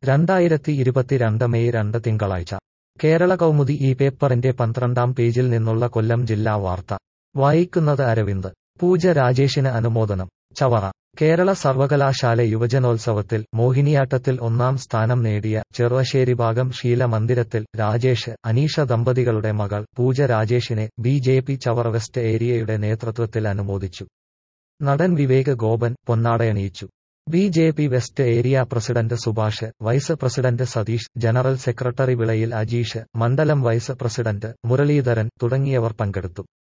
രണ്ടായിരത്തി ഇരുപത്തിരണ്ട് മെയ് രണ്ട് തിങ്കളാഴ്ച കേരള കൗമുദി ഈ പേപ്പറിന്റെ പന്ത്രണ്ടാം പേജിൽ നിന്നുള്ള കൊല്ലം ജില്ലാ വാർത്ത വായിക്കുന്നത് അരവിന്ദ് പൂജ രാജേഷിന് അനുമോദനം ചവറ കേരള സർവകലാശാല യുവജനോത്സവത്തിൽ മോഹിനിയാട്ടത്തിൽ ഒന്നാം സ്ഥാനം നേടിയ ചെറുവശ്ശേരി ഭാഗം ശീല മന്ദിരത്തിൽ രാജേഷ് അനീഷ ദമ്പതികളുടെ മകൾ പൂജ രാജേഷിനെ B J P Chavara west ഏരിയയുടെ നേതൃത്വത്തിൽ അനുമോദിച്ചു നടൻ വിവേക് ഗോപൻ പൊന്നാടയണിയിച്ചു B J P west area president Subhash vice president Satheesh general secretary വിളയിൽ അജീഷ് മണ്ഡലം വൈസ് പ്രസിഡന്റ് മുരളീധരൻ തുടങ്ങിയവർ പങ്കെടുത്തു